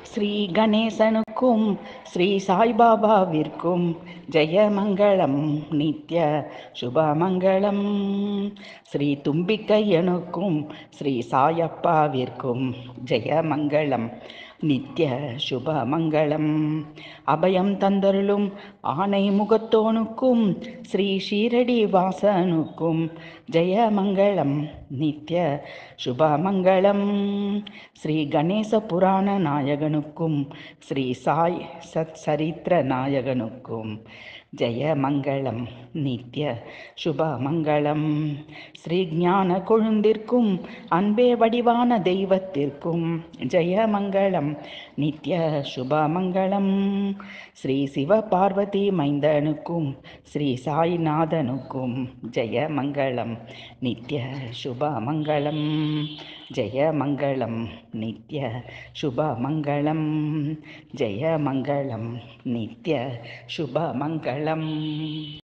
ஸ்ரீ கணேசனுக்கும் ஸ்ரீ சாய்பாபாவிற்கும் ஜெயமங்களம் நித்ய சுபமங்களம் ஸ்ரீ தும்பிக்கையனுக்கும் ஸ்ரீ சாயப்பாவிற்கும் ஜெயமங்களம் நித்ய சுபமங்களம் அபயம் தந்தருளும் ஆனை முகத்தோனுக்கும் ஸ்ரீ ஷீரடி வாசனுக்கும் ஜெயமங்களம் நித்ய சுபமங்களம் ஸ்ரீ கணேச புராண நாயகனுக்கும் ஸ்ரீ சாய் சத் சரித்திர நாயகனுக்கும் ஜெயமங்களம் நித்ய சுபமங்களம் ஸ்ரீ ஞான கொழுந்திற்கும் அன்பே வடிவான தெய்வத்திற்கும் ஜெயமங்களம் நித்ய சுபமங்களம் ஸ்ரீ சிவ பார்வதி மைந்தனுக்கும் ஸ்ரீ சாய்நாதனுக்கும் ஜெயமங்களம் நித்ய சுபமங்களம் ஜெயமங்களம் நித்ய சுபமங்களம் ஜெயமங்களம் நித்ய சுபமங்களம்